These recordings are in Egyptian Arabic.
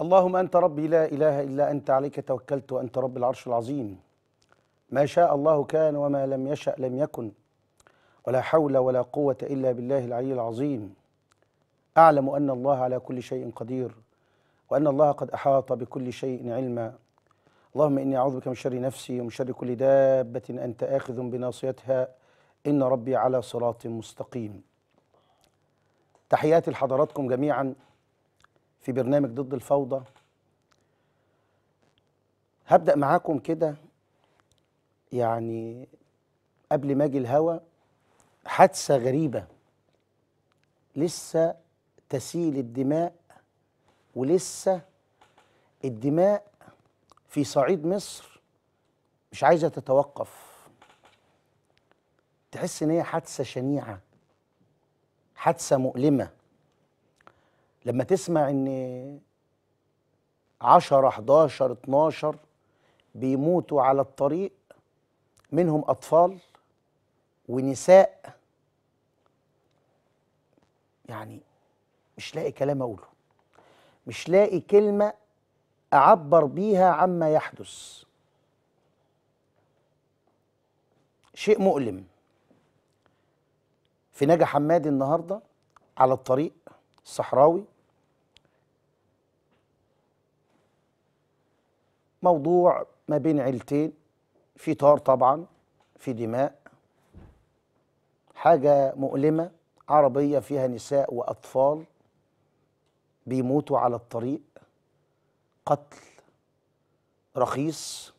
اللهم أنت ربي لا إله إلا أنت عليك توكلت وأنت رب العرش العظيم ما شاء الله كان وما لم يشأ لم يكن ولا حول ولا قوة إلا بالله العلي العظيم أعلم أن الله على كل شيء قدير وأن الله قد أحاط بكل شيء علما اللهم إني أعوذ بك من شر نفسي ومن شر كل دابة أنت آخذ بناصيتها إن ربي على صراط مستقيم تحياتي لحضراتكم جميعا في برنامج ضد الفوضى هبدأ معاكم كده يعني قبل ما اجي الهوا حادثة غريبة لسه تسيل الدماء ولسه الدماء في صعيد مصر مش عايزة تتوقف تحس ان هي حادثة شنيعة حادثة مؤلمة لما تسمع ان 10 11 12 بيموتوا على الطريق منهم اطفال ونساء يعني مش لاقي كلام اقوله مش لاقي كلمه اعبر بيها عما يحدث شيء مؤلم في نجا حمادي النهارده على الطريق الصحراوي موضوع ما بين عيلتين في طار طبعا في دماء حاجة مؤلمة عربية فيها نساء وأطفال بيموتوا على الطريق قتل رخيص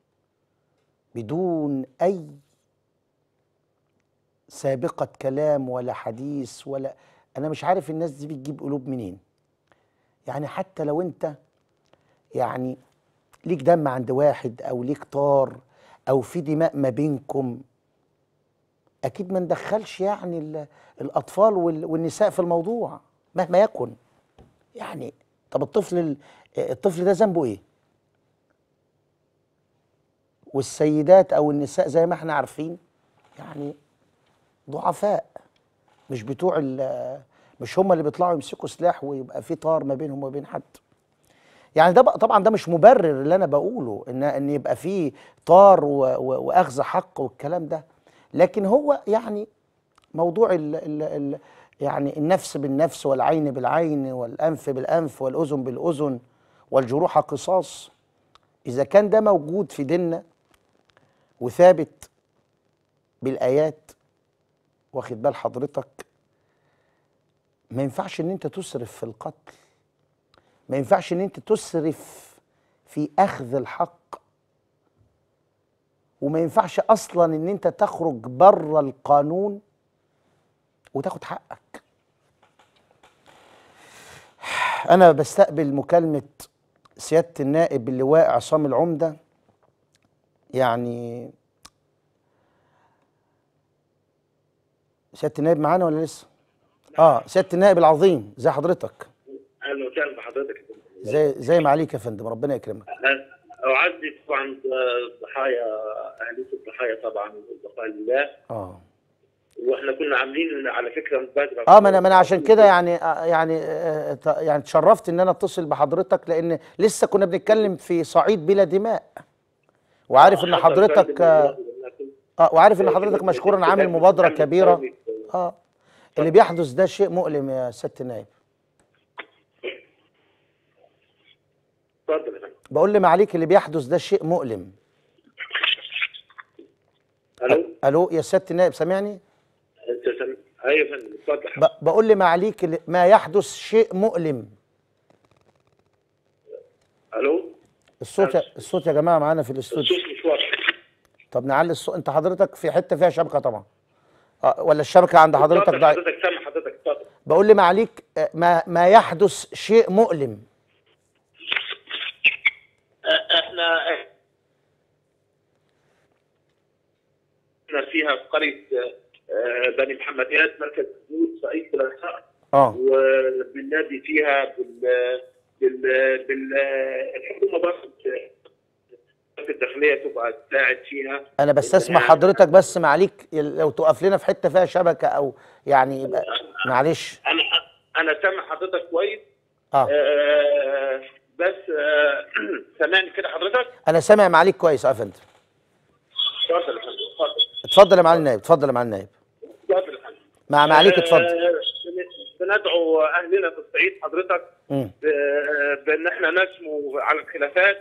بدون أي سابقة كلام ولا حديث ولا أنا مش عارف الناس دي بتجيب قلوب منين يعني حتى لو أنت يعني ليك دم عند واحد او ليك طار او في دماء ما بينكم اكيد ما ندخلش يعني ال- الاطفال وال- والنساء في الموضوع مهما يكن يعني طب الطفل ال- الطفل ده ذنبه ايه والسيدات او النساء زي ما احنا عارفين يعني ضعفاء مش بتوع ال- مش هم اللي بيطلعوا يمسكوا سلاح ويبقى في طار ما بينهم وبين حد يعني ده بقى طبعا ده مش مبرر اللي انا بقوله ان ان يبقى فيه طار و- و- واخذ حق والكلام ده لكن هو يعني موضوع ال ال ال يعني النفس بالنفس والعين بالعين والانف بالانف والاذن بالاذن والجروح قصاص اذا كان ده موجود في ديننا وثابت بالايات واخد بال حضرتك ما ينفعش ان انت تسرف في القتل ما ينفعش ان انت تسرف في اخذ الحق وما ينفعش اصلا ان انت تخرج بره القانون وتاخد حقك انا بستقبل مكالمه سياده النائب اللواء عصام العمده يعني سياده النائب معانا ولا لسه اه سياده النائب العظيم زي حضرتك اهلا وسهلا بحضرتك زي زي ما عليك يا فندم ربنا يكرمك اعزي طبعا ضحايا اهليه الضحايا طبعا والبقاء لله اه واحنا كنا عاملين على فكره مبادره اه ما انا ما انا عشان كده يعني آه يعني آه ت- يعني اتشرفت ان انا اتصل بحضرتك لان لسه كنا بنتكلم في صعيد بلا دماء وعارف ان حضرتك اه آه، وعارف ان حضرتك مشكورا عامل مبادره كبيره اه اللي بيحدث ده شيء مؤلم يا سياده النائب اتفضل يا فندم بقول لي معاليك اللي بيحدث ده شيء مؤلم الو الو يا سياده النائب سامعني انت سم... ايوه يا فندم اتفضل ب- بقول لي معاليك اللي- ما يحدث شيء مؤلم الو الصوت الصوت يا جماعه معانا في الاستوديو الصوت مش واضح طب نعلي الصوت انت حضرتك في حته فيها شبكه طبعا آه ولا الشبكه عند حضرتك اتفضل ضعيف حضرتك سامع حضرتك اتفضل بقول لي معاليك آه، ما ما يحدث شيء مؤلم اه، احنا احنا فيها في قريه اه، بني محمديات مركز حدود صعيد الانصار اه وبننادي فيها بال بال بال الحكومه برضه الداخليه تبقى تساعد فيها انا بستسمع حضرتك بس معاليك لو تقف لنا في حته فيها شبكه او يعني يبقى معلش انا انا سامع حضرتك كويس اه آه، آه، سامعني كده حضرتك؟ انا سامع معاليك كويس يا فندم اتفضل يا فندم اتفضل اتفضل يا معالي النائب اتفضل يا معالي النائب اتفضل يا فندم مع معاليك اتفضل آه، بندعو اهلنا في الصعيد حضرتك مم. ب- بان احنا نسمو على الخلافات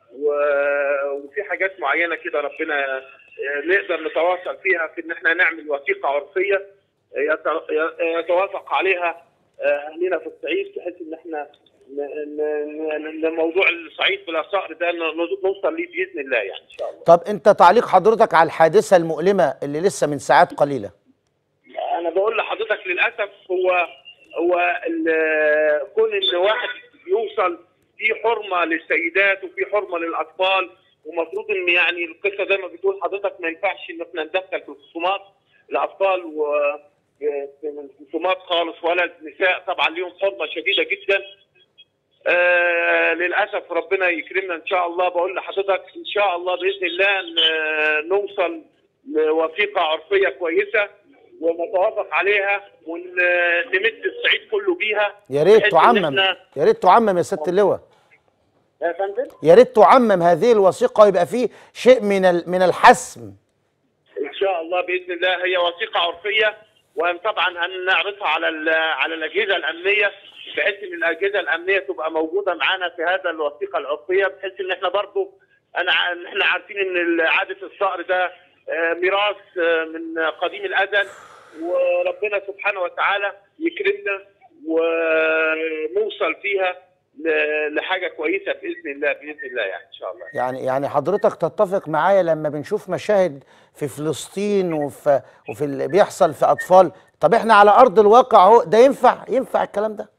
و- وفي حاجات معينه كده ربنا آه، نقدر نتواصل فيها في ان احنا نعمل وثيقه عرفيه يت- يتوافق عليها آه، اهلنا في الصعيد بحيث ان احنا ن- ن- ن- ن- موضوع الصعيد بلا صقر ده ن- نوصل ليه باذن الله يعني ان شاء الله. طب انت تعليق حضرتك على الحادثه المؤلمه اللي لسه من ساعات قليله انا بقول لحضرتك للاسف هو هو ال- كون ان واحد يوصل في حرمه للسيدات وفي حرمه للاطفال ومفروض ان يعني القصه زي ما بتقول حضرتك ما ينفعش ان احنا ندخل في الخصومات الاطفال و في الخصومات خالص ولا النساء طبعا ليهم حرمه شديده جدا آه للاسف ربنا يكرمنا ان شاء الله بقول لحضرتك ان شاء الله باذن الله ن- نوصل لوثيقه عرفيه كويسه ونتوافق عليها ونمد الصعيد كله بيها يا ريت بحيث إن تعمم إحنا- يا ريت تعمم يا سياده اللواء يا فندم يا ريت تعمم هذه الوثيقه ويبقى فيه شيء من ال- من الحسم ان شاء الله باذن الله هي وثيقه عرفيه وطبعا هنعرضها على ال- على الاجهزه الامنيه بحيث ان الاجهزه الامنيه تبقى موجوده معانا في هذا الوثيقه العرفيه بحيث ان احنا برضو انا ع- إن احنا عارفين ان عاده الصقر ده آه، ميراث آه، من قديم الازل وربنا سبحانه وتعالى يكرمنا ونوصل فيها ل- لحاجه كويسه باذن الله باذن الله يعني ان شاء الله يعني يعني حضرتك تتفق معايا لما بنشوف مشاهد في فلسطين وفي وفي اللي بيحصل في اطفال طب احنا على ارض الواقع اهو ده ينفع ينفع الكلام ده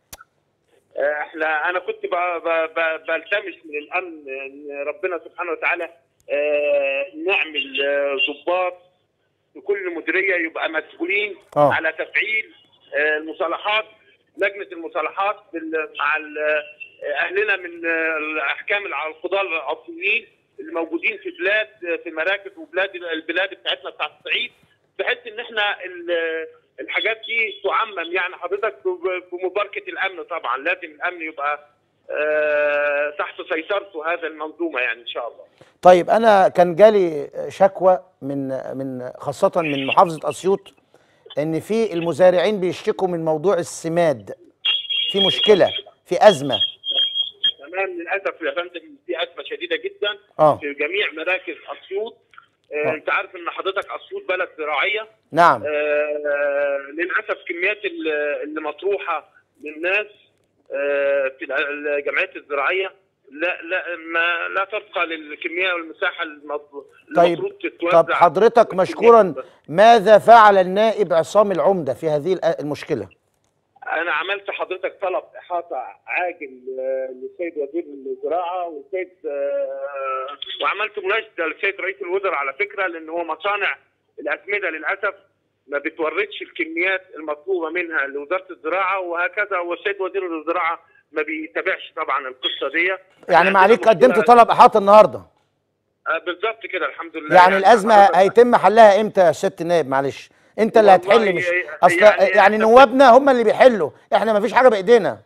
احنا انا كنت ب- ب- ب- بلتمس من الامن ان ربنا سبحانه وتعالى آه، نعمل آه، ضباط في كل مديريه يبقى مسؤولين آه. على تفعيل آه، المصالحات لجنه المصالحات بال- مع ال- آه، اهلنا من آه، الاحكام على القضاه العرفيين الموجودين في بلاد في مراكز وبلاد البلاد بتاعتنا بتاعت الصعيد بحيث ان احنا ال- الحاجات دي تعمم يعني حضرتك ب- بمباركه الامن طبعا لازم الامن يبقى آه، تحت سيطرته هذا المنظومه يعني ان شاء الله. طيب انا كان جالي شكوى من من خاصه من محافظه اسيوط ان في المزارعين بيشتكوا من موضوع السماد في مشكله في ازمه تمام للاسف يا فندم في ازمه شديده جدا اه في جميع مراكز اسيوط آه. آه، انت عارف ان حضرتك اسيوط بلد زراعيه نعم آه، للاسف كميات ال- اللي مطروحه للناس آه، في ال- الجمعيات الزراعيه لا لا ما لا تبقى للكميه والمساحه المط- طيب المفروض تتوزع طب حضرتك مشكورا ماذا فعل النائب عصام العمده في هذه الأ- المشكله انا عملت حضرتك طلب احاطه عاجل آه، للسيد وزير الزراعه والسيد آه، وعملت مناشده للسيد رئيس الوزراء على فكره لان هو مصانع الاسمده للاسف ما بتوردش الكميات المطلوبه منها لوزاره الزراعه وهكذا والسيد وزير الزراعه ما بيتابعش طبعا القصه دي يعني عندنا معاليك مشكلة- قدمت طلب احاطه النهارده آه، بالظبط كده الحمد لله يعني الازمه حضرتك- هيتم حلها امتى يا سياده النائب معلش انت اللي والله هتحل مش يعني- اصل يعني, يعني يعني إحنا- نوابنا هم اللي بيحلوا احنا ما فيش حاجه بايدينا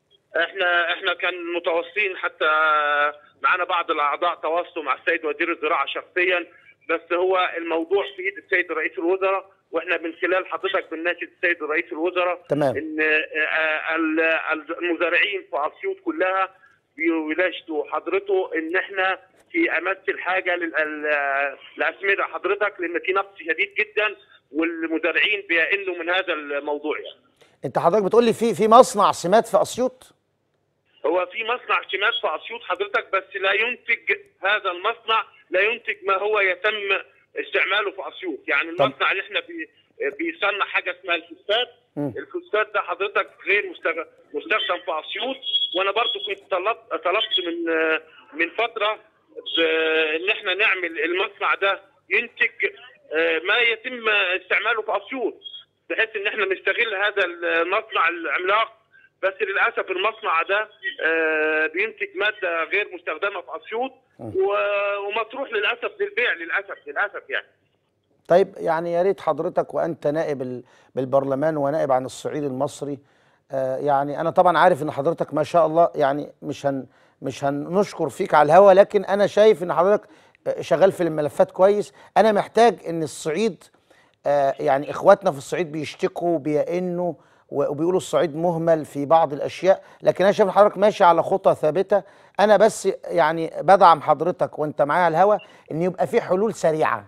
احنا احنا كان متواصلين حتى معنا بعض الاعضاء تواصلوا مع السيد وزير الزراعه شخصيا بس هو الموضوع في ايد السيد رئيس الوزراء واحنا من خلال حضرتك بنناشد السيد رئيس الوزراء تمام. ان آه، ال- المزارعين في اسيوط كلها بيناشدوا حضرته ان احنا في امس الحاجه لل- للاسمده حضرتك لان في نقص شديد جدا والمزارعين بيقلوا من هذا الموضوع يعني. انت حضرتك بتقول لي في في مصنع سمات في اسيوط هو في مصنع سمات في اسيوط حضرتك بس لا ينتج هذا المصنع لا ينتج ما هو يتم استعماله في اسيوط يعني المصنع اللي احنا بي بيصنع حاجه اسمها الفوسفات مم. الفوسفات ده حضرتك غير مستخ- مستخدم في اسيوط وانا برضو كنت طلبت طلبت من من فتره ب- ان احنا نعمل المصنع ده ينتج آه، ما يتم استعماله في اسيوط بحيث ان احنا نستغل هذا المصنع العملاق بس للاسف المصنع ده آه، بينتج ماده غير مستخدمه في اسيوط و- ومطروح للاسف للبيع للاسف للاسف يعني طيب يعني يا ريت حضرتك وانت نائب ال- بالبرلمان ونائب عن الصعيد المصري آه يعني انا طبعا عارف ان حضرتك ما شاء الله يعني مش هن مش هنشكر فيك على الهوا لكن انا شايف ان حضرتك شغال في الملفات كويس انا محتاج ان الصعيد آه، يعني اخواتنا في الصعيد بيشتكوا بيئنوا و- وبيقولوا الصعيد مهمل في بعض الاشياء لكن انا شايف إن حضرتك ماشي على خطى ثابته انا بس يعني بدعم حضرتك وانت معايا على الهوا ان يبقى في حلول سريعه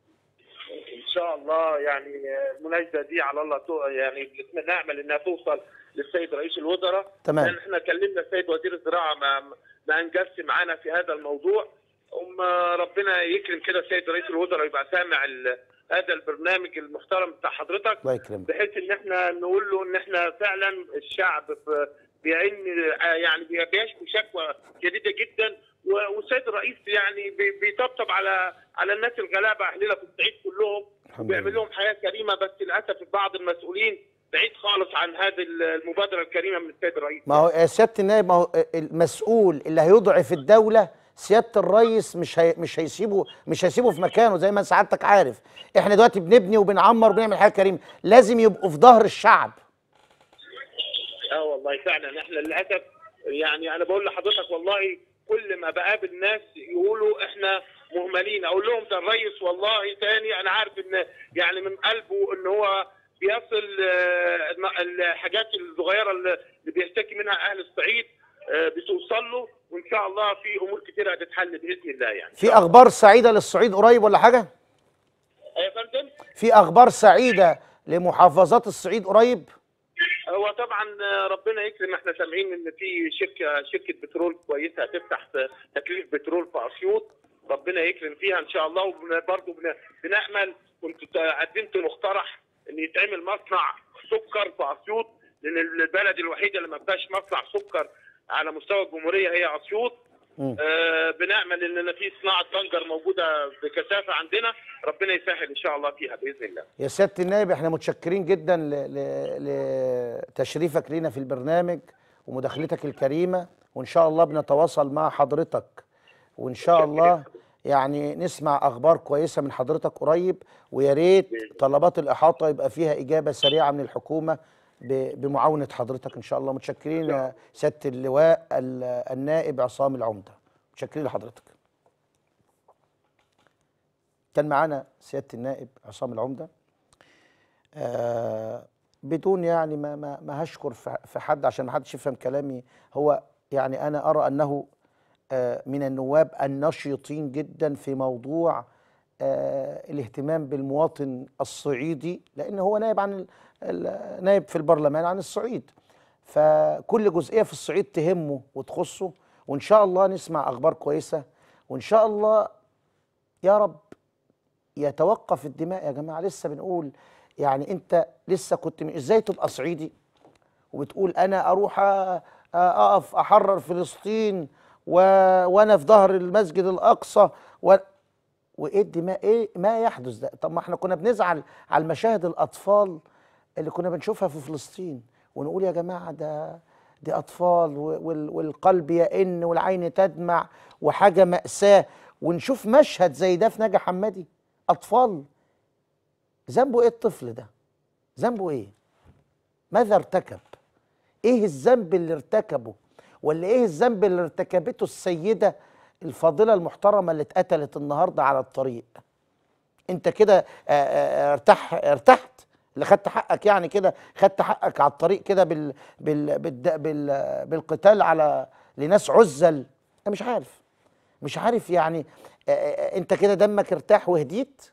ان شاء الله يعني المناشده دي على الله تو يعني نامل انها توصل للسيد رئيس الوزراء تمام. لان احنا كلمنا السيد وزير الزراعه ما ما انجزش معانا في هذا الموضوع اما ربنا يكرم كده السيد رئيس الوزراء يبقى سامع ال- هذا البرنامج المحترم بتاع حضرتك الله يكرمك بحيث ان احنا نقول له ان احنا فعلا الشعب في- بيعين يعني بي- بيشكو شكوى شديده جدا و- والسيد الرئيس يعني بي- بيطبطب على على الناس الغلابه اهلنا في الصعيد كلهم الحمد وبيعمل لله. لهم حياه كريمه بس للاسف بعض المسؤولين بعيد خالص عن هذه المبادره الكريمه من السيد الرئيس ما هو يا سياده النائب ما هو المسؤول اللي هيضعف الدوله سياده الرئيس مش هي مش هيسيبه مش هيسيبه في مكانه زي ما سعادتك عارف احنا دلوقتي بنبني وبنعمر وبنعمل حاجه كريمه لازم يبقوا في ظهر الشعب اه والله فعلا احنا للاسف يعني انا بقول لحضرتك والله كل ما بقابل ناس يقولوا احنا مهملين اقول لهم ده الريس والله تاني انا عارف ان يعني من قلبه ان هو بيصل آه، الحاجات الصغيره اللي بيشتكي منها اهل الصعيد آه، بتوصل له وان شاء الله في امور كتيره هتتحل باذن الله يعني في اخبار سعيده للصعيد قريب ولا حاجه يا فندم في اخبار سعيده لمحافظات الصعيد قريب هو طبعا ربنا يكرم احنا سامعين ان في شركه شركه بترول كويسه هتفتح تكليف بترول في اسيوط ربنا يكرم فيها ان شاء الله وبرضه بنامل كنت قدمت مقترح ان يتعمل مصنع سكر في اسيوط لان البلد الوحيده اللي ما فيهاش مصنع سكر على مستوى الجمهوريه هي اسيوط مم. آه بنامل ان في صناعه بنجر موجوده بكثافه عندنا ربنا يسهل ان شاء الله فيها باذن الله يا سياده النائب احنا متشكرين جدا ل- ل- لتشريفك لينا في البرنامج ومداخلتك الكريمه وان شاء الله بنتواصل مع حضرتك وان شاء الله يعني نسمع اخبار كويسه من حضرتك قريب ويا ريت طلبات الاحاطه يبقى فيها اجابه سريعه من الحكومه ب- بمعاونه حضرتك ان شاء الله متشكرين يا سياده اللواء ال- النائب عصام العمده متشكرين لحضرتك كان معانا سياده النائب عصام العمده آه بدون يعني ما ما, ما هشكر في في حد عشان ما حدش يفهم كلامي هو يعني انا ارى انه آه من النواب النشيطين جدا في موضوع آه الاهتمام بالمواطن الصعيدي لان هو نائب عن ال- ال- نائب في البرلمان عن الصعيد فكل جزئيه في الصعيد تهمه وتخصه وان شاء الله نسمع اخبار كويسه وان شاء الله يا رب يتوقف الدماء يا جماعه لسه بنقول يعني انت لسه كنت م- ازاي تبقى صعيدي وبتقول انا اروح أ- اقف احرر فلسطين و... وانا في ظهر المسجد الاقصى و... وايه الدماء ايه ما يحدث ده طب ما احنا كنا بنزعل على المشاهد الاطفال اللي كنا بنشوفها في فلسطين ونقول يا جماعه ده دي اطفال و- وال... والقلب يئن والعين تدمع وحاجه ماساه ونشوف مشهد زي ده في نجا حمادي اطفال ذنبه ايه الطفل ده ذنبه ايه ماذا ارتكب ايه الذنب اللي ارتكبه ولا ايه الذنب اللي ارتكبته السيده الفاضله المحترمه اللي اتقتلت النهارده على الطريق انت كده آه، آه، ارتاح ارتحت اللي خدت حقك يعني كده خدت حقك على الطريق كده بال بال بال بال بالقتال على لناس عزل انا مش عارف مش عارف يعني آه، آه، انت كده دمك ارتاح وهديت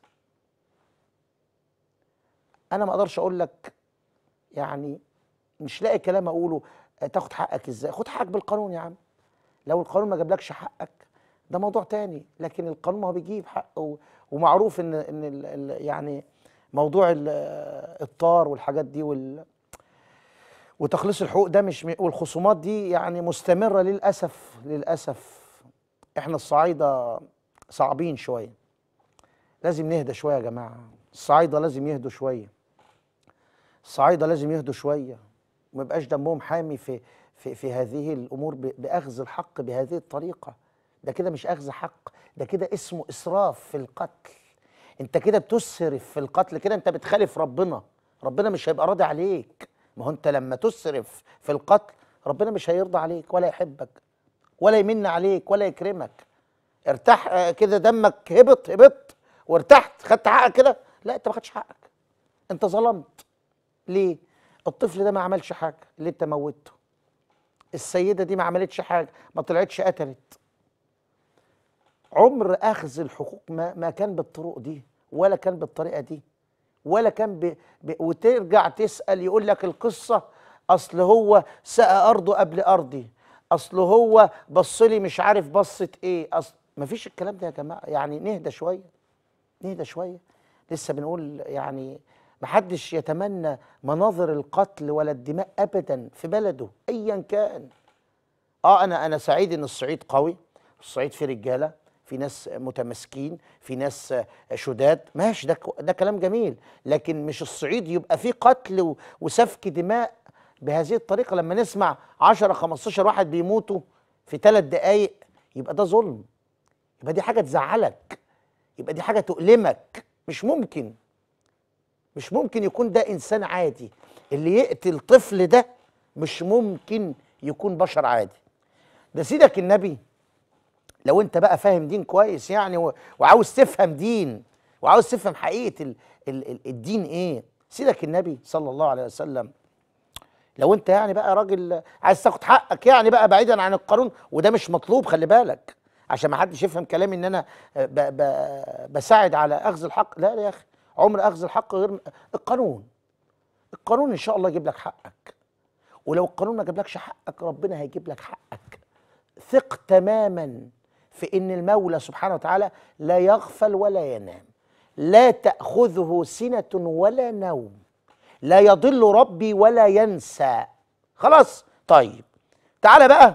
انا ما اقدرش اقول لك يعني مش لاقي كلام اقوله آه، تاخد حقك ازاي خد حقك بالقانون يا عم لو القانون ما جابلكش حقك ده موضوع تاني لكن القانون ما هو بيجيب حق و- ومعروف ان ان ال ال يعني موضوع ال- الطار والحاجات دي وال وتخليص الحقوق ده مش م- والخصومات دي يعني مستمره للاسف للاسف احنا الصعايده صعبين شويه لازم نهدى شويه يا جماعه الصعايده لازم يهدوا شويه الصعايده لازم يهدوا شويه وما يبقاش دمهم حامي في في في هذه الامور ب- باخذ الحق بهذه الطريقه ده كده مش اخذ حق ده كده اسمه اسراف في القتل انت كده بتسرف في القتل كده انت بتخالف ربنا ربنا مش هيبقى راضي عليك ما هو انت لما تسرف في القتل ربنا مش هيرضى عليك ولا يحبك ولا يمن عليك ولا يكرمك ارتاح آه، كده دمك هبط هبط وارتحت خدت حقك كده لا انت ما خدتش حقك انت ظلمت ليه الطفل ده ما عملش حاجه اللي انت موتته السيده دي ما عملتش حاجه ما طلعتش قتلت عمر اخذ الحقوق ما, ما كان بالطرق دي ولا كان بالطريقه دي ولا كان ب... ب... وترجع تسال يقول لك القصه اصل هو سقى ارضه قبل ارضي اصل هو بص لي مش عارف بصه ايه اصل ما فيش الكلام ده يا جماعه يعني نهدى شويه نهدى شويه لسه بنقول يعني محدش يتمنى مناظر القتل ولا الدماء ابدا في بلده ايا كان اه انا انا سعيد ان الصعيد قوي الصعيد فيه رجاله في ناس متماسكين في ناس آه، شداد ماشي ده ك- ده كلام جميل لكن مش الصعيد يبقى فيه قتل و- وسفك دماء بهذه الطريقه لما نسمع 10 15 واحد بيموتوا في ثلاث دقائق يبقى ده ظلم يبقى دي حاجه تزعلك يبقى دي حاجه تؤلمك مش ممكن مش ممكن يكون ده انسان عادي اللي يقتل طفل ده مش ممكن يكون بشر عادي ده سيدك النبي لو انت بقى فاهم دين كويس يعني و- وعاوز تفهم دين وعاوز تفهم حقيقه ال ال ال الدين ايه سيدك النبي صلى الله عليه وسلم لو انت يعني بقى راجل عايز تاخد حقك يعني بقى بعيدا عن القانون وده مش مطلوب خلي بالك عشان ما حدش يفهم كلامي ان انا ب ب بساعد على اخذ الحق لا لا يا اخي عمر اخذ الحق غير القانون القانون ان شاء الله يجيب لك حقك ولو القانون ما جابلكش حقك ربنا هيجيب لك حقك ثق تماما في ان المولى سبحانه وتعالى لا يغفل ولا ينام لا تاخذه سنه ولا نوم لا يضل ربي ولا ينسى خلاص طيب تعالى بقى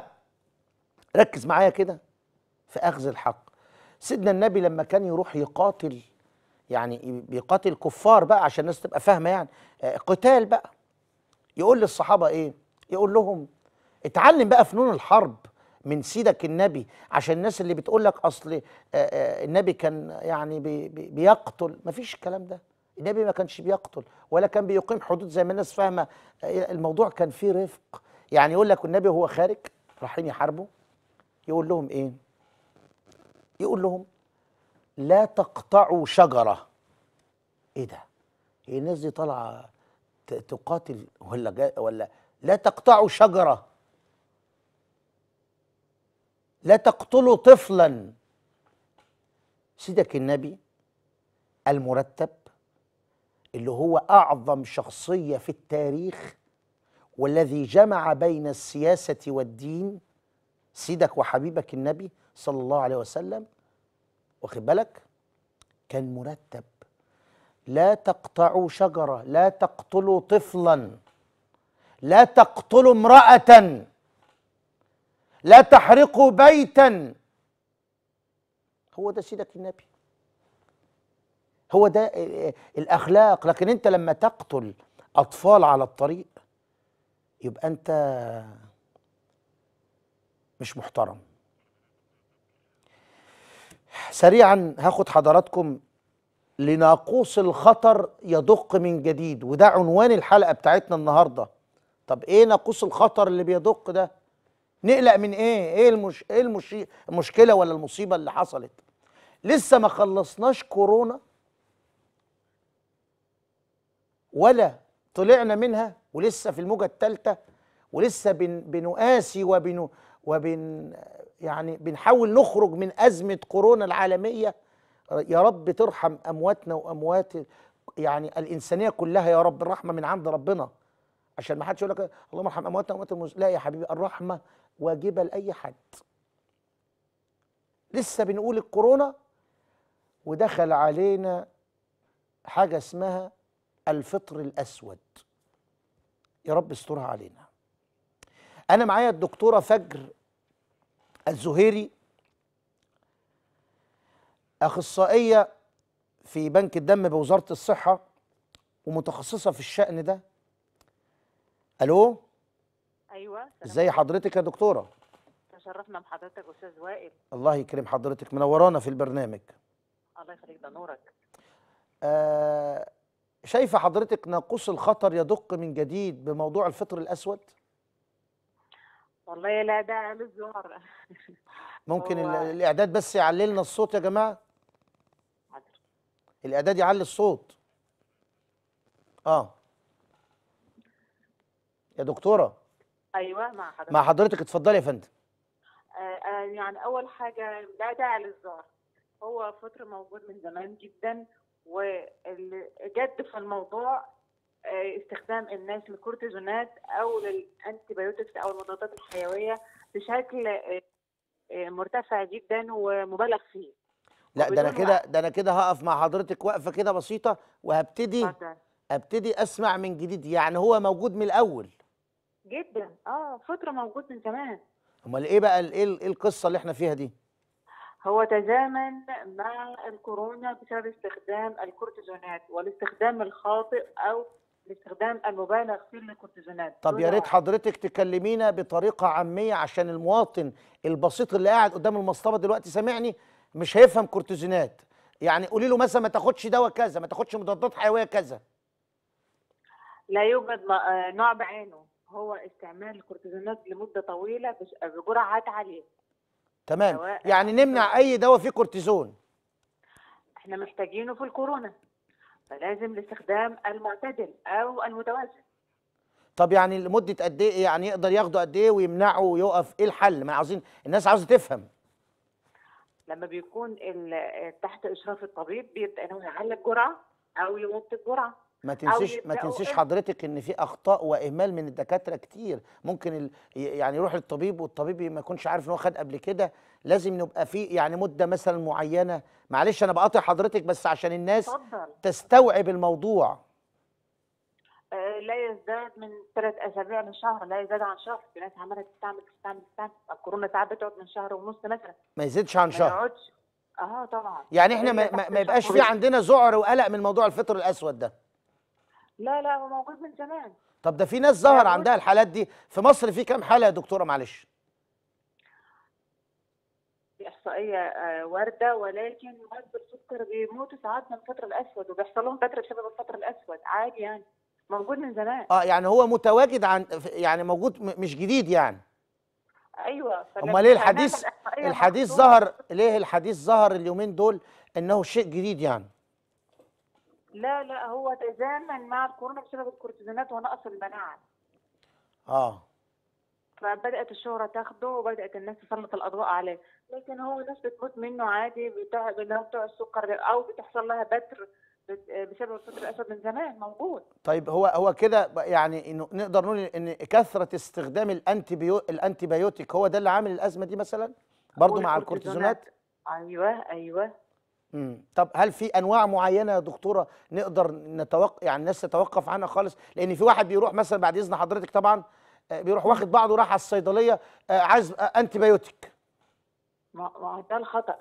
ركز معايا كده في اخذ الحق سيدنا النبي لما كان يروح يقاتل يعني بيقاتل كفار بقى عشان الناس تبقى فاهمه يعني آه، قتال بقى يقول للصحابه ايه يقول لهم اتعلم بقى فنون الحرب من سيدك النبي عشان الناس اللي بتقول لك اصل آه، آه، النبي كان يعني بي بي بيقتل مفيش الكلام ده النبي ما كانش بيقتل ولا كان بيقيم حدود زي ما الناس فاهمه آه، الموضوع كان فيه رفق يعني يقول لك النبي وهو خارج رايحين يحاربوا يقول لهم ايه يقول لهم لا تقطعوا شجره ايه ده هي الناس دي طالعه ت- تقاتل ولا جا ولا لا تقطعوا شجره لا تقتلوا طفلا سيدك النبي المرتب اللي هو اعظم شخصيه في التاريخ والذي جمع بين السياسه والدين سيدك وحبيبك النبي صلى الله عليه وسلم واخد بالك كان مرتب لا تقطعوا شجره لا تقتلوا طفلا لا تقتلوا امراه لا تحرقوا بيتا هو ده سيدك النبي هو ده ال- الاخلاق لكن انت لما تقتل اطفال على الطريق يبقى انت مش محترم سريعا هاخد حضراتكم لناقوس الخطر يدق من جديد وده عنوان الحلقه بتاعتنا النهارده طب ايه ناقوس الخطر اللي بيدق ده نقلق من ايه ايه المش... ايه المش... المشكله ولا المصيبه اللي حصلت لسه ما خلصناش كورونا ولا طلعنا منها ولسه في الموجه الثالثه ولسه بن... بنقاسي وبن وبن يعني بنحاول نخرج من ازمه كورونا العالميه يا رب ترحم امواتنا واموات يعني الانسانيه كلها يا رب الرحمه من عند ربنا عشان ما حدش يقول لك اللهم ارحم امواتنا واموات المسلمين لا يا حبيبي الرحمه واجبه لاي حد لسه بنقول الكورونا ودخل علينا حاجه اسمها الفطر الاسود يا رب استرها علينا انا معايا الدكتوره فجر الزهيري اخصائيه في بنك الدم بوزاره الصحه ومتخصصه في الشان ده الو ايوه السلام ازاي حضرتك يا دكتوره عليكم. تشرفنا بحضرتك استاذ وائل الله يكرم حضرتك منورانا في البرنامج الله يخليك ده نورك آه شايفه حضرتك ناقوس الخطر يدق من جديد بموضوع الفطر الاسود والله لا داعي للزهر ممكن ال- هو- الاعداد بس يعلي لنا الصوت يا جماعه حاضر. الاعداد يعلي الصوت اه يا دكتوره ايوه مع حضرتك مع حضرتك اتفضلي يا فندم آه، آه، يعني اول حاجه لا داعي للزهر هو فطر موجود من زمان جدا والجد في الموضوع آه، استخدام الناس للكورتيزونات او للانتيبيوتكس او المضادات الحيويه بشكل آه، آه، مرتفع جدا ومبالغ فيه لا ده انا وبدون كده وقت. ده انا كده هقف مع حضرتك وقفه كده بسيطه وهبتدي اتفضل. ابتدي اسمع من جديد يعني هو موجود من الاول جدا اه فطر موجود من زمان امال ايه بقى ال- ايه ال- ايه القصه اللي احنا فيها دي هو تزامن مع الكورونا بسبب استخدام الكورتيزونات والاستخدام الخاطئ او الاستخدام المبالغ فيه للكورتيزونات طب يا دون ريت حضرتك تكلمينا بطريقه عاميه عشان المواطن البسيط اللي قاعد قدام المصطبه دلوقتي سامعني مش هيفهم كورتيزونات يعني قولي له مثلا ما تاخدش دواء كذا ما تاخدش مضادات حيويه كذا لا يوجد م- آه، نوع بعينه هو استعمال الكورتيزونات لمده طويله بش- بجرعات عاليه تمام سواء- يعني نمنع اي دواء فيه كورتيزون احنا محتاجينه في الكورونا فلازم الاستخدام المعتدل او المتوازن طب يعني لمده قد ايه يعني يقدر ياخده قد ايه ويمنعه ويقف ايه الحل ما عاوزين الناس عاوزه تفهم لما بيكون ال- تحت اشراف الطبيب بيبدا انه يعلي الجرعه او يوطي الجرعه ما تنسيش ما يبدأوا تنسيش إن- حضرتك ان في اخطاء واهمال من الدكاتره كتير ممكن ال... ي- يعني يروح للطبيب والطبيب ما يكونش عارف ان هو خد قبل كده لازم نبقى في يعني مده مثلا معينه معلش انا بقاطع حضرتك بس عشان الناس اتفضل تستوعب الموضوع آه، لا يزداد من ثلاث اسابيع لشهر لا يزداد عن شهر في ناس عماله تستعمل تستعمل تستعمل الكورونا ساعات بتقعد من شهر ونص مثلا ما يزيدش عن ما شهر يقعدش اه طبعا يعني احنا ما, إلا ما, تحت ما يبقاش في شهر. عندنا ذعر وقلق من موضوع الفطر الاسود ده لا لا هو موجود من زمان طب ده في ناس ظهر موجود. عندها الحالات دي في مصر في كام حاله يا دكتوره معلش في احصائيه آه، وارده ولكن مرضى السكر بيموتوا ساعات من الفطر الاسود وبيحصل لهم بتر بسبب الفطر الاسود عادي يعني موجود من زمان اه يعني هو متواجد عن يعني موجود م- مش جديد يعني ايوه فلما امال ليه هنعمل الحديث إحصائية الحديث مخصوصة- ظهر ليه الحديث ظهر اليومين دول انه شيء جديد يعني لا لا هو تزامن مع الكورونا بسبب الكورتيزونات ونقص المناعه اه فبدات الشهره تاخده وبدات الناس تسلط الاضواء عليه لكن هو ناس بتموت منه عادي بتوع اللي هو بتوع السكر او بتحصل لها بتر بت- بسبب الفطر الاسود من زمان موجود طيب هو هو كده بقى يعني انه نقدر نقول ان كثره استخدام الانتيبيو الانتيبيوتيك هو ده اللي عامل الازمه دي مثلا برضو مع الكورتيزونات ايوه ايوه امم طب هل في انواع معينه يا دكتوره نقدر نتوقف يعني الناس تتوقف عنها خالص لان في واحد بيروح مثلا بعد اذن حضرتك طبعا آه، بيروح واخد بعضه راح على الصيدليه آه، عايز آه، انتيبيوتيك ما ما ده الخطا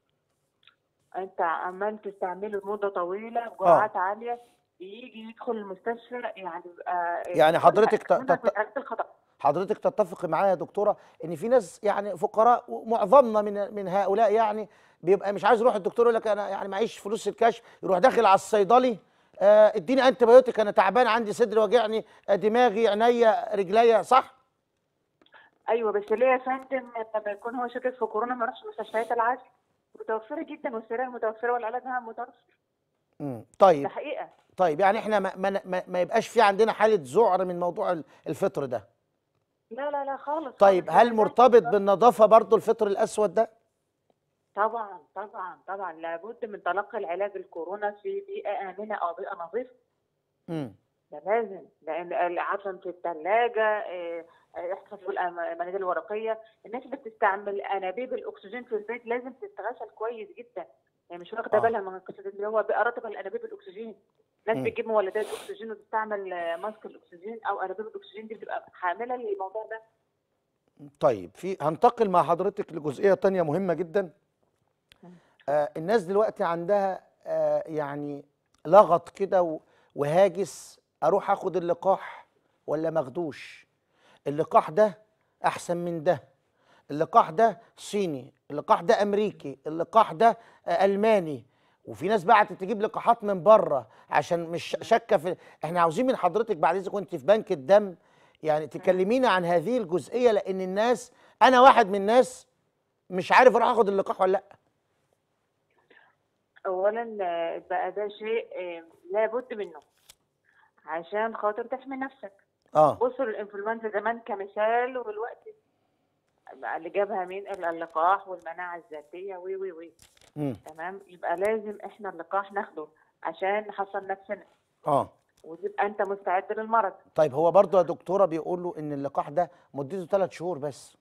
انت عمال تستعمله لمده طويله بجرعات عاليه بيجي يدخل المستشفى يعني بيبقى يعني حضرتك ت- منك تت- من حالات الخطا حضرتك تتفق معايا يا دكتوره ان في ناس يعني فقراء ومعظمنا من من هؤلاء يعني بيبقى مش عايز يروح الدكتور يقول لك انا يعني معيش فلوس الكشف يروح داخل على الصيدلي آه، اديني انتي بايوتيك انا تعبان عندي صدري واجعني آه، دماغي عينيا رجليا صح ايوه بس ليه يا فندم لما يكون هو شاكك في كورونا ما يروحش مستشفيات العزل متوفره جدا والسراير متوفره والعلاج معاها متوفر مم. ده طيب حقيقه طيب يعني احنا ما, ما, ما, ما يبقاش في عندنا حاله ذعر من موضوع ال- الفطر ده لا لا لا خالص طيب خالص. هل مرتبط بالنظافه برضو الفطر الاسود ده طبعا طبعا طبعا لابد من تلقي العلاج الكورونا في بيئه امنه او بيئه نظيفه امم ده لازم لان العفن في الثلاجه احتفظ بالمناديل الورقيه الناس اللي بتستعمل انابيب الاكسجين في البيت لازم تتغسل كويس جدا يعني مش واخده آه. بالها من القصه دي اللي هو بقى رطب الانابيب الاكسجين ناس مم. بتجيب مولدات اكسجين وتستعمل آه، ماسك الاكسجين او انابيب الاكسجين دي بتبقى حامله للموضوع ده طيب في هنتقل مع حضرتك لجزئيه تانية مهمه جدا آه الناس دلوقتي عندها آه يعني لغط كده و- وهاجس اروح اخد اللقاح ولا ماخدوش اللقاح ده احسن من ده اللقاح ده صيني اللقاح ده امريكي اللقاح ده آه، الماني وفي ناس بعتت تجيب لقاحات من بره عشان مش شاكه في احنا عاوزين من حضرتك بعد اذنك وانت في بنك الدم يعني تكلمينا عن هذه الجزئيه لان الناس انا واحد من الناس مش عارف اروح اخد اللقاح ولا لا اولا آه، بقى ده شيء آه، لابد منه عشان خاطر تحمي نفسك اه بصوا الانفلونزا زمان كمثال والوقت بقى اللي جابها مين اللقاح والمناعه الذاتيه وي وي وي امم تمام يبقى لازم احنا اللقاح ناخده عشان نحصن نفسنا اه وتبقى انت مستعد للمرض طيب هو برضو يا دكتوره بيقولوا ان اللقاح ده مدته ثلاث شهور بس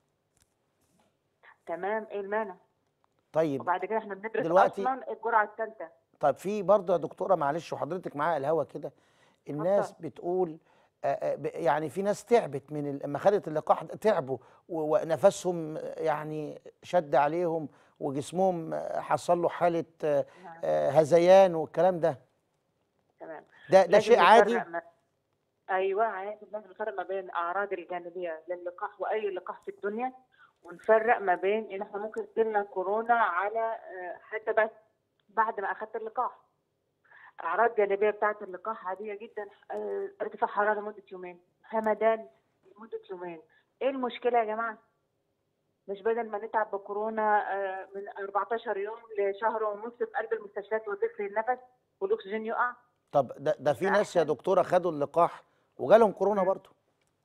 تمام ايه المانع طيب وبعد كده احنا بندرس دلوقتي- اصلا الجرعه الثالثه طيب في برضه يا دكتوره معلش وحضرتك معايا الهوا كده الناس اتفضل. بتقول آه، آه، ب- يعني في ناس تعبت من ال- لما خدت اللقاح ده تعبوا و- ونفسهم يعني شد عليهم وجسمهم آه، حصل له حاله آه، نعم. آه، هذيان والكلام ده تمام ده ده لازم شيء عادي نفرق ما- ايوه عادي لازم نفرق ما بين الاعراض الجانبيه للقاح واي لقاح في الدنيا ونفرق ما بين ان احنا ممكن تجيلنا كورونا على آه، حتى بس بعد ما اخذت اللقاح اعراض جانبيه بتاعت اللقاح عاديه جدا آه، ارتفاع حراره لمده يومين همدان لمده يومين ايه المشكله يا جماعه مش بدل ما نتعب بكورونا آه، من 14 يوم لشهر ونص في قلب المستشفيات وتكفي النفس والاكسجين يقع طب ده ده في ده ناس يا أحسن. دكتوره خدوا اللقاح وجالهم كورونا مم. برضه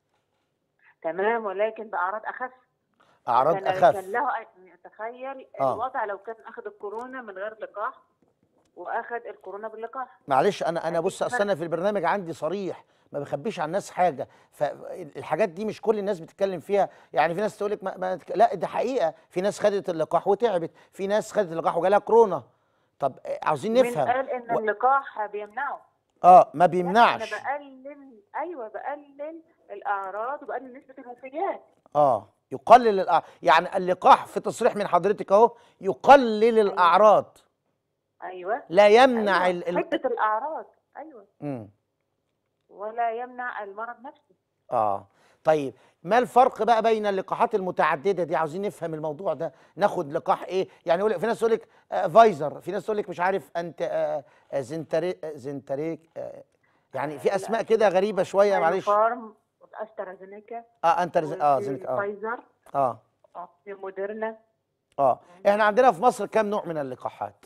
تمام ولكن باعراض اخف اعراض كان اخف كان له تخيل آه. الوضع لو كان اخذ الكورونا من غير لقاح واخذ الكورونا باللقاح معلش انا انا بص أكيد اصل انا في البرنامج عندي صريح ما بخبيش عن الناس حاجه فالحاجات دي مش كل الناس بتتكلم فيها يعني في ناس تقول لك ما ما تك- لا ده حقيقه في ناس خدت اللقاح وتعبت في ناس خدت اللقاح وجالها كورونا طب آه، عاوزين مين نفهم قال ان و- اللقاح بيمنعه اه ما لا، بيمنعش انا بقلل ايوه بقلل الاعراض وبقلل نسبه الوفيات اه يقلل الأع... يعني اللقاح في تصريح من حضرتك اهو يقلل الاعراض ايوه لا يمنع أيوة. ال... ال... حده الاعراض ايوه مم. ولا يمنع المرض نفسه اه طيب ما الفرق بقى بين اللقاحات المتعدده دي عاوزين نفهم الموضوع ده ناخد لقاح ايه يعني يقول في ناس تقول لك آه فايزر في ناس تقول لك مش عارف انت آه آه، زنتري آه، زنتريك آه يعني في اسماء كده غريبه شويه معلش فارم واسترازينيكا اه انت اه وفي زنك اه فايزر اه آه، في موديرنا اه احنا عندنا في مصر كام نوع من اللقاحات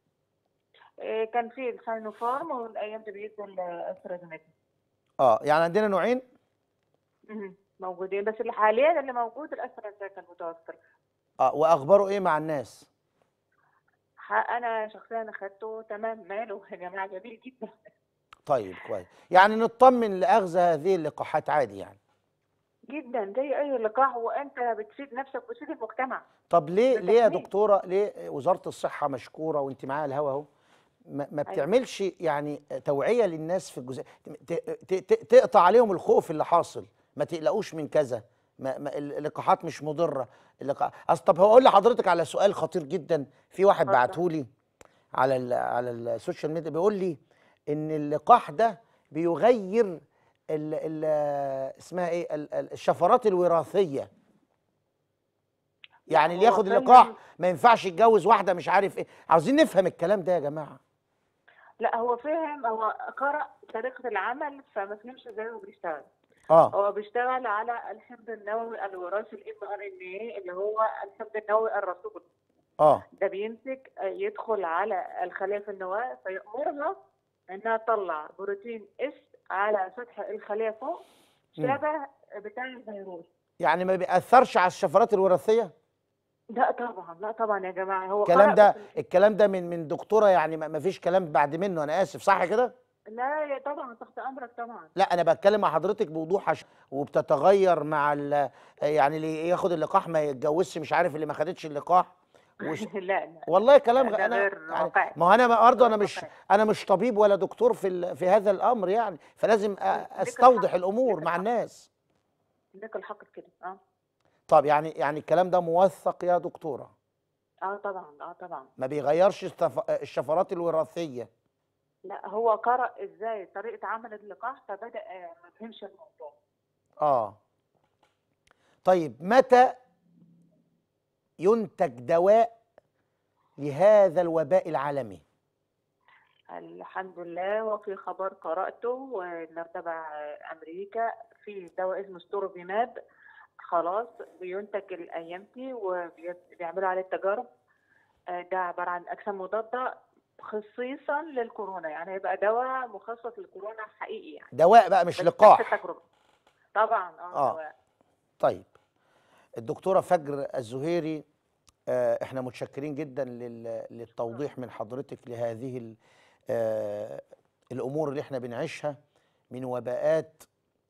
إيه، كان في الساينوفارم والايام دي بيدوا الاسترازينيكا اه يعني عندنا نوعين مهم. موجودين بس اللي حاليا اللي موجود الاسترازينيكا المتوفر اه واخباره ايه مع الناس ح- انا شخصيا اخدته تمام ماله يا جماعه جميل جدا طيب كويس يعني نطمن لاخذ هذه اللقاحات عادي يعني جدا زي اي لقاح وانت بتفيد نفسك وبتفيد المجتمع طب ليه ليه يا بالتأكيد. دكتوره ليه وزاره الصحه مشكوره وانت معاها الهوا اهو ما, ما أيوة. بتعملش يعني توعيه للناس في الجزء ت- ت- ت- تقطع عليهم الخوف اللي حاصل ما تقلقوش من كذا ما ما اللقاحات مش مضره اللقاح اصل طب هقول لحضرتك على سؤال خطير جدا في واحد اتفضل. بعته لي على ال على السوشيال ميديا بيقول لي ان اللقاح ده بيغير ال ال اسمها ايه ال- ال- الشفرات الوراثيه يعني اللي هو ياخد فعلاً- اللقاح ما ينفعش يتجوز واحده مش عارف ايه عاوزين نفهم الكلام ده يا جماعه لا هو فهم هو قرأ طريقة العمل فما فهمش ازاي هو بيشتغل اه هو بيشتغل على الحمض النووي الوراثي الام ار ان اي اللي هو الحمض النووي الرسول اه ده بيمسك آه، يدخل على الخلية في النواة فيأمرها انها تطلع بروتين اس على سطح الخلية فوق مم. شبه بتاع الفيروس يعني ما بيأثرش على الشفرات الوراثيه لا طبعا لا طبعا يا جماعة هو الكلام قرأ ده بس- الكلام ده من من دكتوره يعني ما ما فيش كلام بعد منه انا اسف صح كده لا يا طبعا تحت امرك طبعا لا انا بتكلم مع حضرتك بوضوح عشان وبتتغير مع ال يعني اللي ياخد اللقاح ما يتجوزش مش عارف اللي ما خدتش اللقاح وش لا لا والله كلام ده غ- انا غير يعني واقعي. ما هو انا برضه انا غير مش واقعي. انا مش طبيب ولا دكتور في ال- في هذا الامر يعني فلازم أ- استوضح الامور مع الناس لك الحق في كده اه طب يعني يعني الكلام ده موثق يا دكتوره اه طبعا اه طبعا ما بيغيرش التف- الشفرات الوراثيه لا هو قرأ ازاي طريقة عمل اللقاح فبدأ آه، ما فهمش الموضوع اه طيب متى ينتج دواء لهذا الوباء العالمي الحمد لله وفي خبر قرأته وإنه تبع أمريكا في دواء اسمه ستوروفيماب خلاص بينتج الأيام دي وبيعملوا عليه التجارب آه، ده عبارة عن أجسام مضادة خصيصا للكورونا يعني هيبقى دواء مخصص للكورونا حقيقي يعني دواء بقى مش بس نفس لقاح التجربة طبعا اه, آه. دواء طيب الدكتورة فجر الزهيري آه، احنا متشكرين جدا لل- للتوضيح من حضرتك لهذه ال- آه، الامور اللي احنا بنعيشها من وباءات